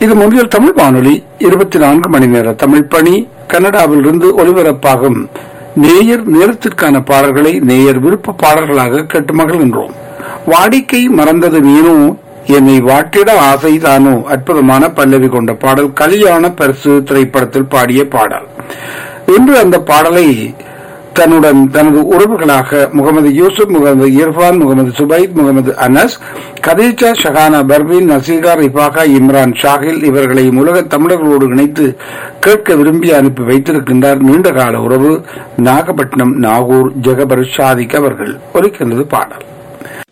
இது மொழியல் தமிழ் வானொலி இருபத்தி நான்கு மணி நேர தமிழ் பணி கனடாவிலிருந்து ஒலிபரப்பாகும் நேயர் நேரத்திற்கான பாடல்களை நேயர் விருப்ப பாடல்களாக கேட்டு மகிழ்கின்றோம் வாடிக்கை மறந்தது நீனோ என்னை வாட்டிட ஆசைதானோ அற்புதமான பல்லவி கொண்ட பாடல் கல்யாண பரிசு திரைப்படத்தில் பாடிய பாடல் இன்று அந்த பாடலை தன்னுடன் தனது உறவுகளாக முகமது யூசுப் முகமது இர்ஃபான் முகமது சுபைத் முகமது அனஸ் கதீஜா ஷஹானா பர்வீன் நசீகா ரிஃபாகா இம்ரான் ஷாகில் இவர்களை உலக தமிழர்களோடு இணைத்து கேட்க விரும்பி அனுப்பி வைத்திருக்கின்றார் நீண்டகால உறவு நாகப்பட்டினம் நாகூர் ஜெகபர் ஷாதிக் அவர்கள் ஒலிக்கின்றது பாடல்